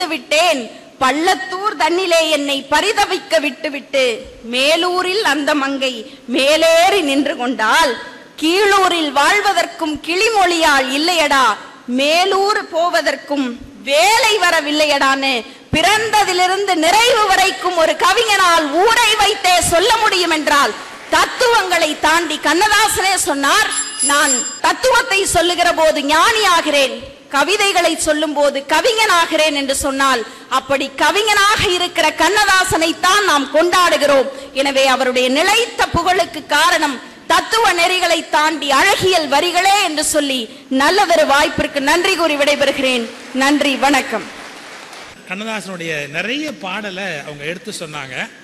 விட்டேன் பள்ளத்தூர் தன்னிலே என்னை பரிதவிக்க விட்டுவிட்டு மேலூரில் அந்த மங்கை மேலேறி நின்று கொண்டால் கீழூரில் வாழ்வதற்கும் கிளிமொழியால் இல்லையடா மேலூர் போவதற்கும் வேலை வரவில்லையடான்னு பிறந்ததிலிருந்து நிறைவு வரைக்கும் ஒரு கவிஞனால் ஊரை வைத்தே சொல்ல முடியும் என்றால் தத்துவங்களை தாண்டி கண்ணதாசனே சொன்னார் நான் தத்துவத்தை சொல்லுகிற போது ஞானியாகிறேன் கவிதைகளை சொல்லும் போது கவிஞனாகிறேன் என்று சொன்னால் அப்படி கவிஞனாக இருக்கிற கண்ணதாசனை தான் நாம் கொண்டாடுகிறோம் எனவே அவருடைய நிலைத்த புகழுக்கு காரணம் தத்துவ நெறிகளை தாண்டி அழகியல் வரிகளே என்று சொல்லி நல்லதொரு வாய்ப்பிற்கு நன்றி கூறி விடைபெறுகிறேன் நன்றி வணக்கம் கண்ணதாசனுடைய நிறைய பாடலை அவங்க எடுத்து சொன்னாங்க